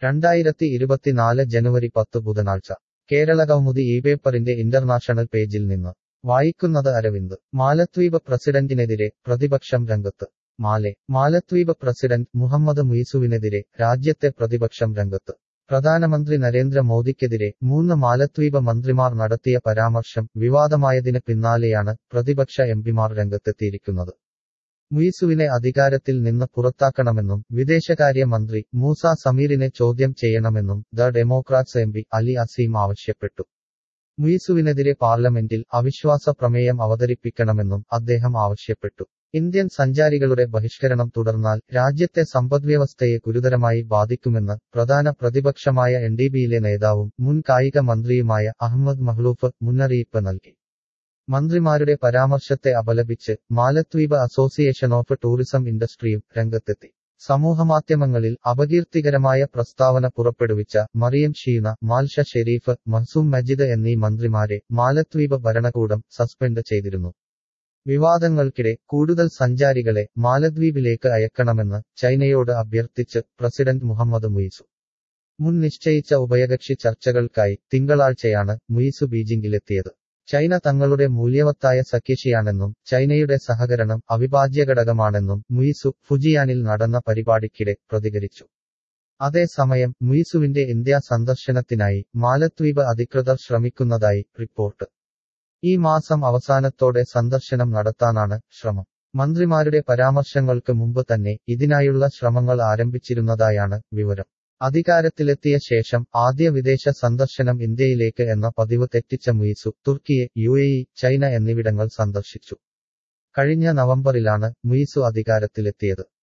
രണ്ടായിരത്തി ഇരുപത്തിനാല് ജനുവരി പത്ത് ബുധനാഴ്ച കേരളകൗമുദി ഈ പേപ്പറിന്റെ ഇന്റർനാഷണൽ പേജിൽ നിന്ന് വായിക്കുന്നത് അരവിന്ദ് മാലദ്വീപ് പ്രസിഡന്റിനെതിരെ പ്രതിപക്ഷം രംഗത്ത് മാലെ മാലദ്വീപ് പ്രസിഡന്റ് മുഹമ്മദ് മുയിസുവിനെതിരെ രാജ്യത്തെ പ്രതിപക്ഷം രംഗത്ത് പ്രധാനമന്ത്രി നരേന്ദ്ര മോദിക്കെതിരെ മൂന്ന് മാലദ്വീപ് മന്ത്രിമാർ നടത്തിയ പരാമർശം വിവാദമായതിന് പിന്നാലെയാണ് പ്രതിപക്ഷ എംപിമാർ രംഗത്തെത്തിയിരിക്കുന്നത് മുയിസുവിനെ അധികാരത്തിൽ നിന്ന് പുറത്താക്കണമെന്നും വിദേശകാര്യ മന്ത്രി മൂസ സമീറിനെ ചോദ്യം ചെയ്യണമെന്നും the Democrats MP Ali Azeem ആവശ്യപ്പെട്ടു മുയിസുവിനെതിരെ പാർലമെന്റിൽ അവിശ്വാസ പ്രമേയം അവതരിപ്പിക്കണമെന്നും അദ്ദേഹം ആവശ്യപ്പെട്ടു ഇന്ത്യൻ സഞ്ചാരികളുടെ ബഹിഷ്കരണം തുടർന്നാൽ രാജ്യത്തെ സമ്പദ്വ്യവസ്ഥയെ ഗുരുതരമായി ബാധിക്കുമെന്ന് പ്രധാന പ്രതിപക്ഷമായ എൻ ഡി ബിയിലെ നേതാവും മുൻ കായിക മന്ത്രിയുമായ അഹമ്മദ് മഹ്ലൂഫ് മുന്നറിയിപ്പ് നൽകി മന്ത്രിമാരുടെ പരാമർശത്തെ അപലപിച്ച് മാലദ്വീപ് അസോസിയേഷൻ ഓഫ് ടൂറിസം ഇൻഡസ്ട്രിയും രംഗത്തെത്തി സമൂഹമാധ്യമങ്ങളിൽ അപകീർത്തികരമായ പ്രസ്താവന പുറപ്പെടുവിച്ച മറിയം ഷീന മാൽഷ ഷെരീഫ് മഹ്സൂം മജിദ് എന്നീ മന്ത്രിമാരെ മാലദ്വീപ് ഭരണകൂടം സസ്പെൻഡ് ചെയ്തിരുന്നു വിവാദങ്ങൾക്കിടെ കൂടുതൽ സഞ്ചാരികളെ മാലദ്വീപിലേക്ക് അയക്കണമെന്ന് ചൈനയോട് അഭ്യർത്ഥിച്ച് പ്രസിഡന്റ് മുഹമ്മദ് മുയിസു മുൻ നിശ്ചയിച്ച ഉഭയകക്ഷി ചർച്ചകൾക്കായി തിങ്കളാഴ്ചയാണ് മുയിസു ബീജിംഗിലെത്തിയത് ചൈന തങ്ങളുടെ മൂല്യവത്തായ സഖ്യശിയാണെന്നും ചൈനയുടെ സഹകരണം അവിഭാജ്യ ഘടകമാണെന്നും മുയിസു ഫുജിയാനിൽ നടന്ന പരിപാടിക്കിടെ പ്രതികരിച്ചു അതേസമയം മുയിസുവിന്റെ ഇന്ത്യ സന്ദർശനത്തിനായി മാലദ്വീപ് അധികൃതർ ശ്രമിക്കുന്നതായി റിപ്പോർട്ട് ഈ മാസം അവസാനത്തോടെ സന്ദർശനം നടത്താനാണ് ശ്രമം മന്ത്രിമാരുടെ പരാമർശങ്ങൾക്ക് മുമ്പ് തന്നെ ഇതിനായുള്ള ശ്രമങ്ങൾ ആരംഭിച്ചിരുന്നതായാണ് വിവരം അധികാരത്തിലെത്തിയ ശേഷം ആദ്യ വിദേശ സന്ദർശനം ഇന്ത്യയിലേക്ക് എന്ന പതിവ് തെറ്റിച്ച മുയിസു തുർക്കിയെ യു ചൈന എന്നിവിടങ്ങൾ സന്ദർശിച്ചു കഴിഞ്ഞ നവംബറിലാണ് മുയിസു അധികാരത്തിലെത്തിയത്